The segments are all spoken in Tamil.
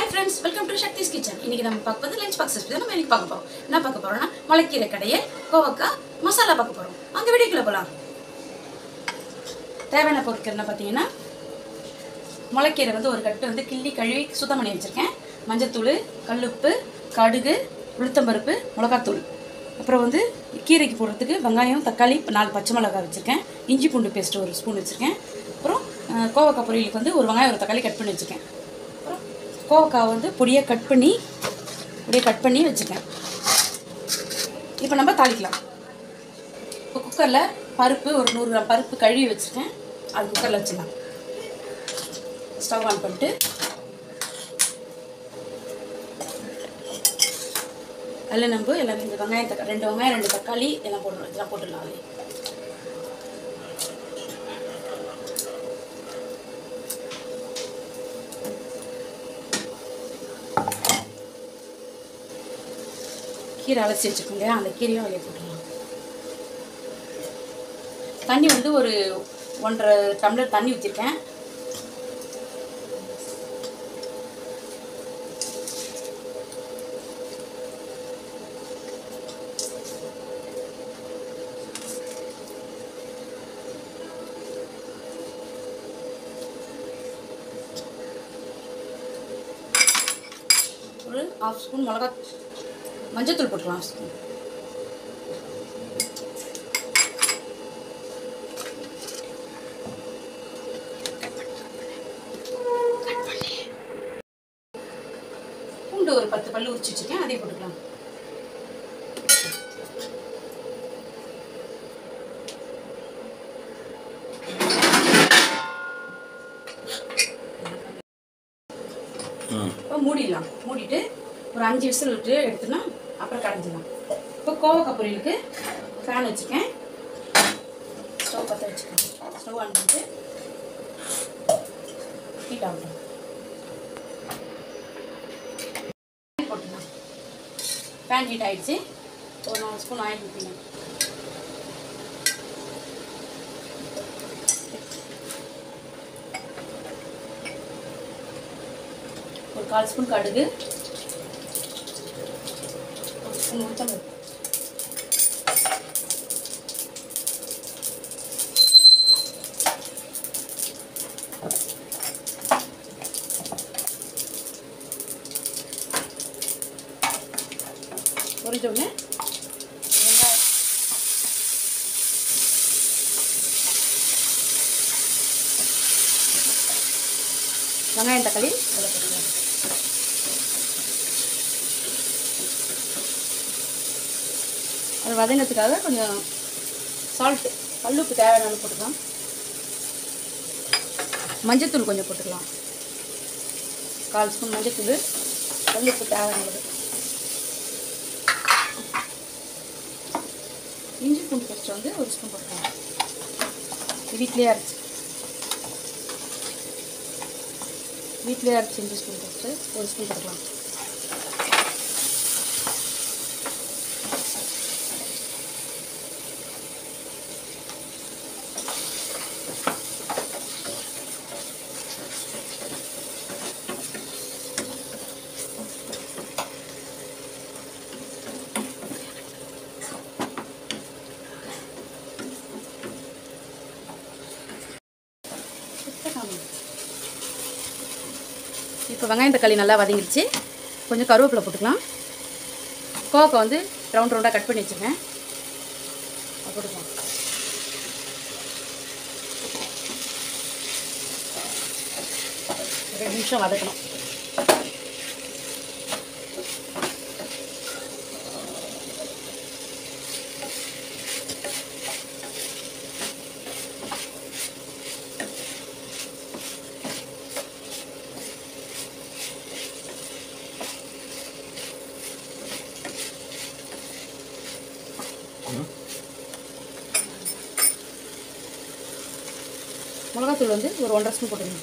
Friends welcome to Sakthi's kitchen இன்னைக்கு நம்ம பார்க்க போகிறது லஞ்ச் பாக்ஸ் ரெசிபி தான் நம்ம இன்னைக்கு பார்க்க போகிறோம் என்ன பார்க்க போகிறோம்னா முளைக்கீரை கடையை கோவக்காய் மசாலா பார்க்க போகிறோம் அங்கே வீடியோக்குள்ள போகலாம் தேவையான பொருட்கள் என்ன பார்த்தீங்கன்னா முளைக்கீரை வந்து ஒரு கட்டு வந்து கிள்ளி கழுவி சுத்தம் பண்ணி வச்சுருக்கேன் மஞ்சத்தூள் கல்லுப்பு கடுகு உளுத்தம்பருப்பு மிளகாத்தூள் அப்புறம் வந்து கீரைக்கு போடுறதுக்கு வெங்காயம் தக்காளி நாலு பச்சை மிளகாய் வச்சுருக்கேன் இஞ்சி பூண்டு பேஸ்ட் ஒரு ஸ்பூன் வச்சுருக்கேன் அப்புறம் அஹ், கோவக்காய் பொரியலுக்கு வந்து ஒரு வெங்காயம் ஒரு தக்காளி கட் பண்ணி வச்சுருக்கேன் அப்புறம் கோவக்காய் வந்து பொடியாக கட் பண்ணி பொடியாக கட் பண்ணி வச்சுருக்கேன் இப்போ நம்ம தாளிக்கலாம் இப்போ குக்கரில் பருப்பு ஒரு நூறு கிராம் பருப்பு கழுவி வச்சுருக்கேன் அது குக்கரில் வச்சிடலாம் ஸ்டவ் ஆன் பண்ணிட்டு அதில் நம்ம எல்லாம் இந்த வெங்காயம் தக்காளி ரெண்டு வெங்காயம் ரெண்டு தக்காளி எல்லாம் போட்டுருவோம் இதெல்லாம் போட்டுடலாம் அதில் கீரை அலசி வச்சுருக்கோம் இல்லையா அந்த கீரையும் அதில் போட்டுடலாம் தண்ணி வந்து ஒரு ஒன்றரை டம்ளர் தண்ணி ஊற்றிருக்கேன் ஒரு ஹாஃப் ஸ்பூன் மிளகா மஞ்சத்தூள் போட்டுக்கலாம் ஹாஃப் ஸ்பூன் பூண்டு ஒரு பத்து பல்லு உரிச்சு வச்சுருக்கேன் அதையும் போட்டுக்கலாம் இப்போ மூடிடலாம் மூடிட்டு ஒரு அஞ்சு விசில் விட்டு எடுத்துனா அப்புறம் கடைஞ்சிடலாம் இப்போ கோவக்காய் பொரியலுக்கு ஃபேன் வச்சுருக்கேன் ஸ்டவ் பற்ற வச்சுக்கேன் ஸ்டவ் ஆன் பண்ணிட்டு ஹீட் ஆகட்டும் போட்டுக்கலாம் பேன் ஹீட் ஆயிடுச்சு ஒரு நாலு ஸ்பூன் ஆயில் ஊற்றிங்க ஒரு கால் ஸ்பூன் கடுகு ஒரு ஸ்பூன் உளுத்தம்பருப்பு பொரிஞ்ச உடனே வெங்காயம் வெங்காயம் தக்காளி அதில் போட்டுக்கலாம் அது வதங்கிறதுக்காக கொஞ்சம் சால்ட்டு கல்லுப்பு தேவையான அளவு போட்டுக்கலாம் மஞ்சத்தூள் கொஞ்சம் போட்டுக்கலாம் கால் ஸ்பூன் மஞ்சத்தூள் கல்லுப்பு தேவையான அளவு இஞ்சி பூண்டு பேஸ்ட் வந்து ஒரு ஸ்பூன் போட்டுக்கலாம் இது வீட்லேயே அரைச்சி வீட்லேயே அரைச்சி இஞ்சி ஸ்பூன் பேஸ்ட்டு ஒரு ஸ்பூன் போட்டுக்கலாம் இப்போ வெங்காயம் தக்காளி நல்லா வதங்கிடுச்சு கொஞ்சம் கருவேப்பிலை போட்டுக்கலாம் கோவக்காய் வந்து ரவுண்ட் ரவுண்டாக கட் பண்ணி வச்சுருக்கேன் அதை போட்டுக்கலாம் ரெண்டு நிமிஷம் வதக்கணும் மிளகாத்தூள் வந்து ஒரு ஒன்றரை ஸ்பூன் போட்டுக்கணும்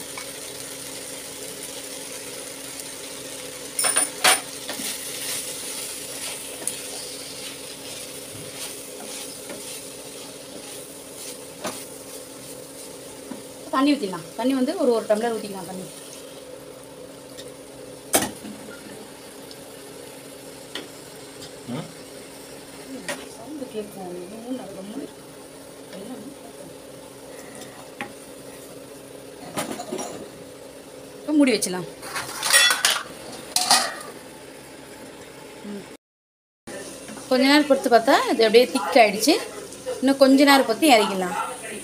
தண்ணி ஊற்றிடலாம் தண்ணி வந்து ஒரு ஒரு டம்ளர் ஊற்றிக்கலாம் தண்ணி ம் சவுண்டு கேட்கும் ஊன்னு அது ரொம்ப இருக்கு. எல்லாம் இப்போ மூடி வச்சிடலாம் ம். கொஞ்ச நேரம் பொறுத்து பார்த்தா இது அப்படியே திக் ஆயிடுச்சு இன்னும் கொஞ்ச நேரம் பொறுத்து இறக்கிடலாம்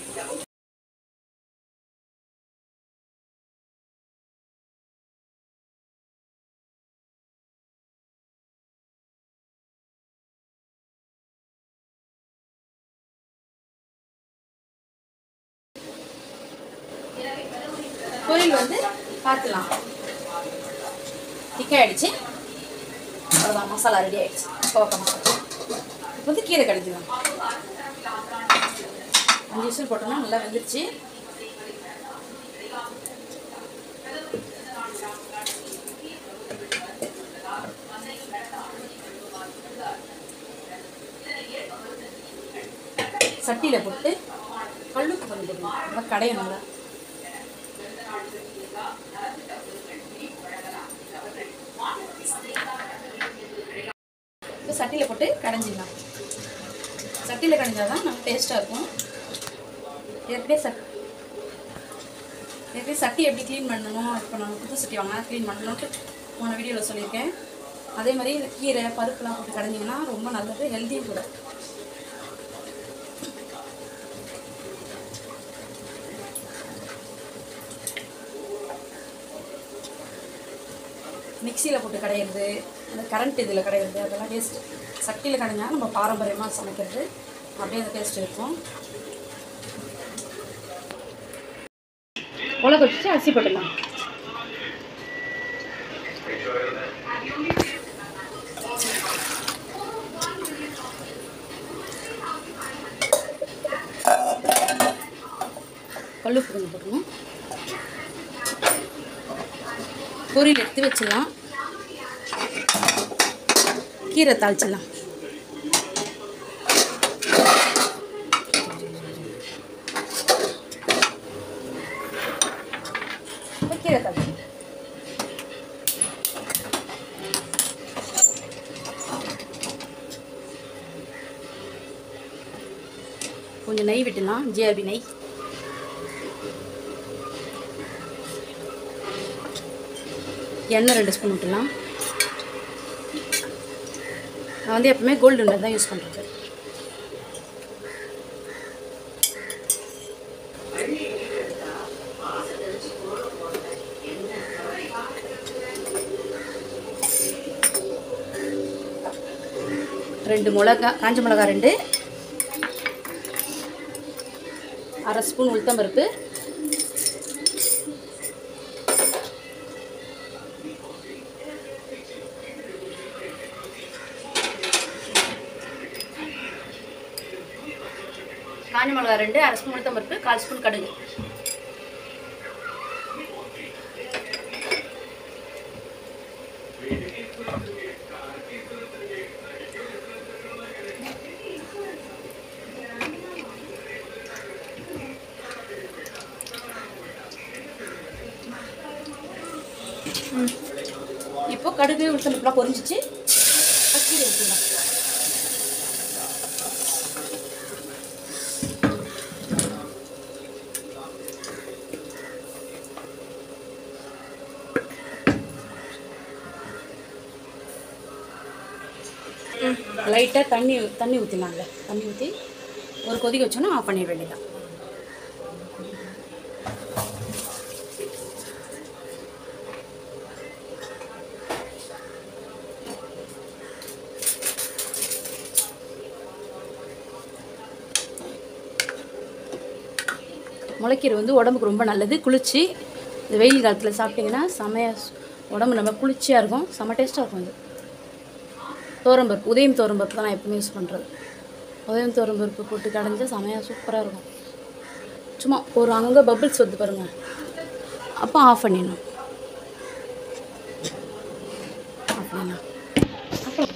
பொரியல் வந்து பார்த்துலாம் திக்காயிடுச்சு அவ்வளோதான் மசாலா ரெடி ஆயிடுச்சு கோவக்காய் மசாலா இப்போ வந்து கீரை கடிக்கலாம் அஞ்சு விசில் போட்டோம்னா நல்லா வெந்துருச்சு சட்டியில் போட்டு கல்லுப்பு பண்ணி போடணும் நல்லா கடையும் நல்லா இப்போ சட்டியில் போட்டு கடைஞ்சிடலாம் சட்டியில் கடைஞ்சால் தான் நல்லா டேஸ்ட்டாக இருக்கும் ஏற்கனவே சட் ஏற்கனவே சட்டி எப்படி க்ளீன் பண்ணணும் இப்போ நம்ம புது சட்டி வாங்கினா க்ளீன் பண்ணணும்ட்டு போன வீடியோவில் சொல்லியிருக்கேன் அதே மாதிரி இந்த கீரை பருப்புலாம் போட்டு கடைஞ்சிங்கன்னா ரொம்ப நல்லது ஹெல்த்தியும் கூட மிக்சியில் போட்டு கடையிறது அந்த கரண்ட் இதில் கடையிறது அதெல்லாம் டேஸ்ட் சட்டியில் கடைஞ்சா நம்ம பாரம்பரியமாக சமைக்கிறது அப்படியே அந்த டேஸ்ட் இருக்கும் உலக வச்சு அரிசி போட்டுடலாம் கல்லுப்பு கொஞ்சம் போட்டுக்கணும் பொரியல் எடுத்து வச்சிடலாம் கீரை தாளிச்சிடலாம் இப்போ கீரை தாளிச்சிடலாம் கொஞ்சம் நெய் விட்டுலாம் ஜிஆர்பி நெய் எண்ணெய் ரெண்டு ஸ்பூன் விட்டுலாம் நான் வந்து எப்பவுமே கோல்டு வினர் தான் யூஸ் பண்ணுறது ரெண்டு மிளகா காஞ்ச மிளகா ரெண்டு அரை ஸ்பூன் உளுத்தம்பருப்பு காஞ்ச மிளகா ரெண்டு அரை ஸ்பூன் உளுத்தம் பருப்பு கால் ஸ்பூன் கடுகு ம். இப்போ கடுகு உளுத்தம் பருப்புலாம் பொரிஞ்சிச்சு கீரை ஊற்றிடலாம் லைட்டாக தண்ணி தண்ணி ஊற்றினாங்க தண்ணி ஊற்றி ஒரு கொதிக்க வச்சோன்னா ஆஃப் பண்ணிட வேண்டியதான் முளைக்கீரை வந்து உடம்புக்கு ரொம்ப நல்லது குளிர்ச்சி இந்த வெயில் காலத்தில் சாப்பிட்டிங்கன்னா செமையா சு- உடம்பு நம்ம குளிர்ச்சியாக இருக்கும் செம்ம டேஸ்ட்டாக இருக்கும் இது தோரம்பருப்பு உதயம் தோரம்பருப்பு தான் நான் எப்பவுமே யூஸ் பண்ணுறது உதயம் தோரம்பருப்பு போட்டு கடைஞ்சா செமையாக சூப்பராக இருக்கும் சும்மா ஒரு அங்கங்கே பபிள்ஸ் வந்து பாருங்கள் அப்போ ஆஃப் பண்ணிடணும் ஆஃப் பண்ணிடலாம் அப்புறம்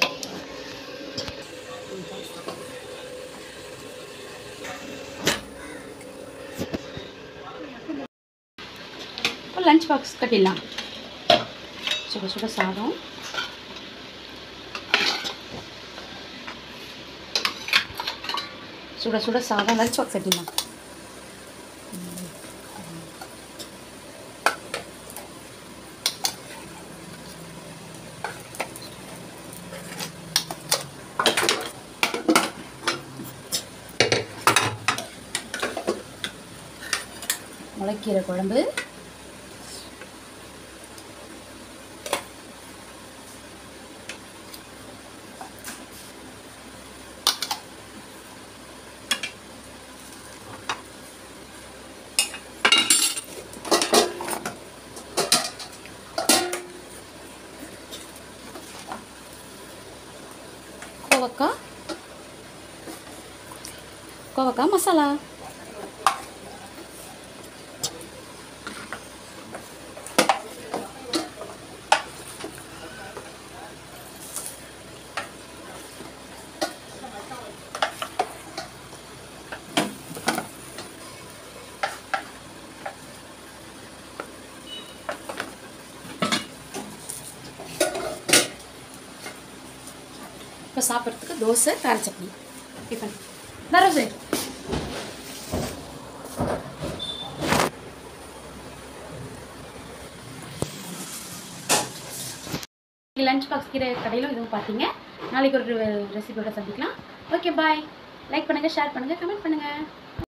இப்போ லஞ்ச் பாக்ஸ் கட்டிடலாம் சுட சுட சாதம் சுட சுட சாதம் லஞ்ச் பாக்ஸ் எப்படிமா முளைக்கீரை குழம்பு கோவக்காய் கோவக்காய் மசாலா இப்போ சாப்பிட்றதுக்கு தோசை கார சட்னி டிஃபன் தரோசு லஞ்ச் பாக்ஸ் கீரை கடையிலும் இதுவும் பார்த்தீங்க நாளைக்கு ஒரு ரெசிபியோட சந்திக்கலாம் ஓகே பாய் லைக் பண்ணுங்கள் ஷேர் பண்ணுங்கள் கமெண்ட் பண்ணுங்கள்